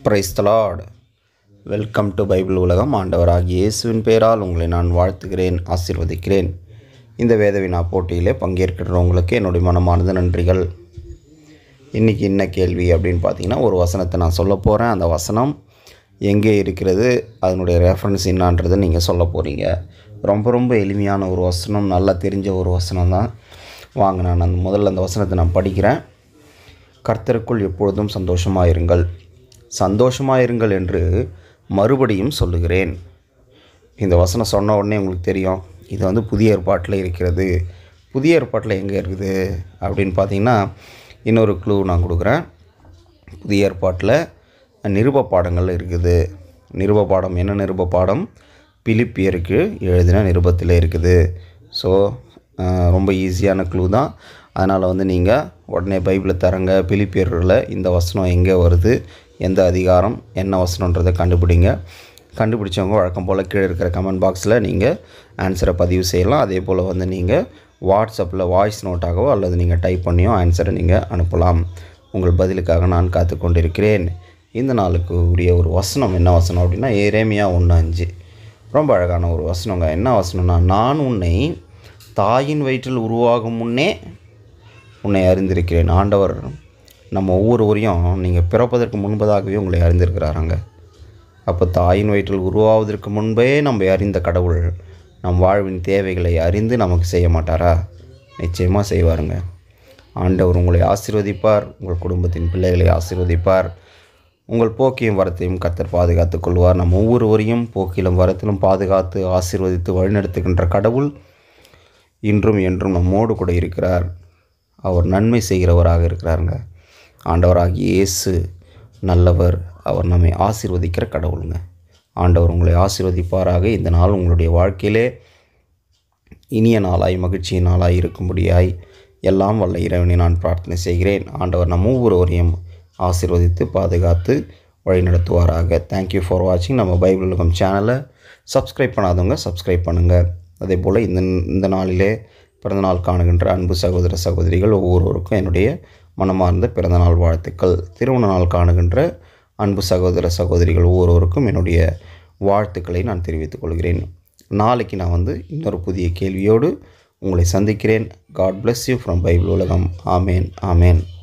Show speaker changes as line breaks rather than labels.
price the Lord welcome to Bible உலகம் ஆண்டவராகிய இயேசுவின் பெயரால் உங்களை நான் வாழ்த்துகிறேன் ஆசீர்வதிக்கிறேன் இந்த வேதவினா போட்டியிலே பங்கேற்கிறவங்களுக்கு என்னுடைய மனமார்ந்த நன்றிகள் இன்றைக்கி என்ன கேள்வி அப்படின்னு பார்த்தீங்கன்னா ஒரு வசனத்தை நான் சொல்ல போகிறேன் அந்த வசனம் எங்கே இருக்கிறது அதனுடைய ரெஃபரன்ஸ் என்னான்றதை நீங்கள் சொல்ல போகிறீங்க ரொம்ப ரொம்ப எளிமையான ஒரு வசனம் நல்லா தெரிஞ்ச ஒரு வசனம் தான் வாங்க நான் அந்த முதல்ல அந்த வசனத்தை நான் படிக்கிறேன் கர்த்தருக்குள் எப்பொழுதும் சந்தோஷமாக இருங்கள் சந்தோஷமாக இருங்கள் என்று மறுபடியும் சொல்லுகிறேன் இந்த வசனம் சொன்ன உடனே உங்களுக்கு தெரியும் இது வந்து புதிய ஏற்பாட்டில் இருக்கிறது புதிய ஏற்பாட்டில் எங்கே இருக்குது அப்படின்னு பார்த்தீங்கன்னா இன்னொரு க்ளூ நான் கொடுக்குறேன் புதிய ஏற்பாட்டில் நிருப பாடங்கள் இருக்குது நிருப பாடம் என்ன நிருப பாடம் பிலிப்பியருக்கு எழுதின நிருபத்தில் இருக்குது ஸோ ரொம்ப ஈஸியான க்ளூ தான் அதனால் வந்து நீங்கள் உடனே பைபிளை தரங்க பிலிப்பியரில் இந்த வசனம் எங்கே வருது எந்த அதிகாரம் என்ன வசனன்றதை கண்டுபிடிங்க கண்டுபிடிச்சவங்க வழக்கம் போல் கீழே இருக்கிற கமெண்ட் பாக்ஸில் நீங்கள் ஆன்சரை பதிவு செய்யலாம் அதே போல் வந்து நீங்கள் வாட்ஸ்அப்பில் வாய்ஸ் நோட்டாகவோ அல்லது நீங்கள் டைப் பண்ணியோ ஆன்சரை நீங்கள் அனுப்பலாம் உங்கள் பதிலுக்காக நான் காத்து கொண்டிருக்கிறேன் இந்த நாளுக்கு உரிய ஒரு வசனம் என்ன வசனம் அப்படின்னா ஏரேமியா ஒன்று அஞ்சு ரொம்ப அழகான ஒரு வசனங்க என்ன வசனம்னா நான் உன்னை தாயின் வயிற்றில் உருவாகும் முன்னே உன்னை அறிந்திருக்கிறேன் ஆண்டவர் நம்ம ஒவ்வொருவரையும் நீங்கள் பிறப்பதற்கு முன்பதாகவே உங்களை அறிந்திருக்கிறாராங்க அப்போ தாயின் வயிற்றில் உருவாவதற்கு முன்பே நம்ம அறிந்த கடவுள் நம் வாழ்வின் தேவைகளை அறிந்து நமக்கு செய்ய மாட்டாரா நிச்சயமாக செய்வாருங்க ஆண்டவர் உங்களை ஆசீர்வதிப்பார் உங்கள் குடும்பத்தின் பிள்ளைகளை ஆசீர்வதிப்பார் உங்கள் போக்கியும் வரத்தையும் கத்தர் பாதுகாத்துக் கொள்வார் நம் ஒவ்வொருவரையும் போக்கிலும் வரத்திலும் பாதுகாத்து ஆசீர்வதித்து வழிநடத்துகின்ற கடவுள் இன்றும் என்றும் நம்மோடு கூட இருக்கிறார் அவர் நன்மை செய்கிறவராக இருக்கிறாருங்க ஆண்டவராகிய இயேசு நல்லவர் அவர் நம்மை ஆசீர்வதிக்கிற கடவுளுங்க ஆண்டவர் உங்களை ஆசீர்வதிப்பாராக இந்த நாள் உங்களுடைய வாழ்க்கையிலே இனிய நாளாய் மகிழ்ச்சியின் நாளாய் இருக்கும்படியாய் எல்லாம் வல்ல இறைவனை நான் பிரார்த்தனை செய்கிறேன் ஆண்டவர் நம் ஒவ்வொருவரையும் ஆசீர்வதித்து பாதுகாத்து வழிநடத்துவாராக தேங்க்யூ ஃபார் வாட்சிங் நம்ம பைபிள் உலகம் சேனலை சப்ஸ்கிரைப் பண்ணாதவங்க சப்ஸ்கிரைப் பண்ணுங்கள் அதே போல் இந்த இந்த நாளிலே பிறந்தநாள் காணுகின்ற அன்பு சகோதர சகோதரிகள் ஒவ்வொருவருக்கும் என்னுடைய மனமார்ந்த பிறந்தநாள் வாழ்த்துக்கள் திருமண நாள் காணுகின்ற அன்பு சகோதர சகோதரிகள் ஒவ்வொருவருக்கும் என்னுடைய வாழ்த்துக்களை நான் தெரிவித்துக் கொள்கிறேன் நாளைக்கு நான் வந்து இன்னொரு புதிய கேள்வியோடு உங்களை சந்திக்கிறேன் God bless you from Bible உலகம் ஆமேன் ஆமேன்